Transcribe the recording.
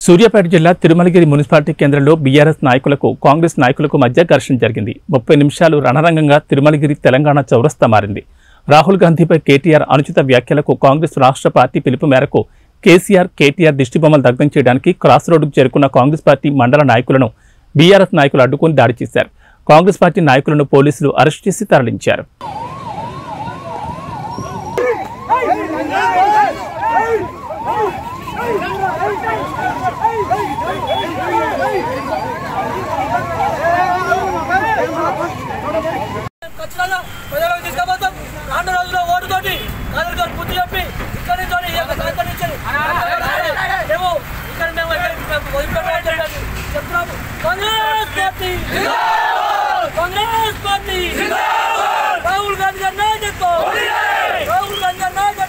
సూర్యాపేట జిల్లా తిరుమలగిరి మున్సిపాలిటీ కేంద్రంలో బీఆర్ఎస్ నాయకులకు కాంగ్రెస్ నాయకులకు మధ్య ఘర్షణ జరిగింది ముప్పై నిమిషాలు రణరంగంగా తిరుమలగిరి తెలంగాణ చౌరస్తా మారింది రాహుల్ గాంధీపై కేటీఆర్ అనుచిత వ్యాఖ్యలకు కాంగ్రెస్ రాష్ట్ర పార్టీ పిలుపు మేరకు కేసీఆర్ కేటీఆర్ దిష్టిబొమ్మలు దగ్ధం చేయడానికి క్రాస్ రోడ్డుకు చేరుకున్న కాంగ్రెస్ పార్టీ మండల నాయకులను బీఆర్ఎస్ నాయకులు అడ్డుకుని దాడి చేశారు కాంగ్రెస్ పార్టీ నాయకులను పోలీసులు అరెస్ట్ చేసి తరలించారు ఖచ్చితంగా ప్రజలకు తీసుకుపోతాం రాను రోజుల్లో ఓటుతోటి కాదర్ గారు బుద్ధి చెప్పి ఇక్కడి నుంచి ఈ యొక్క సహకరించారు మేము ఇక్కడ మేము వదిలిపెట్టడం చెప్తున్నాము కాంగ్రెస్ పార్టీ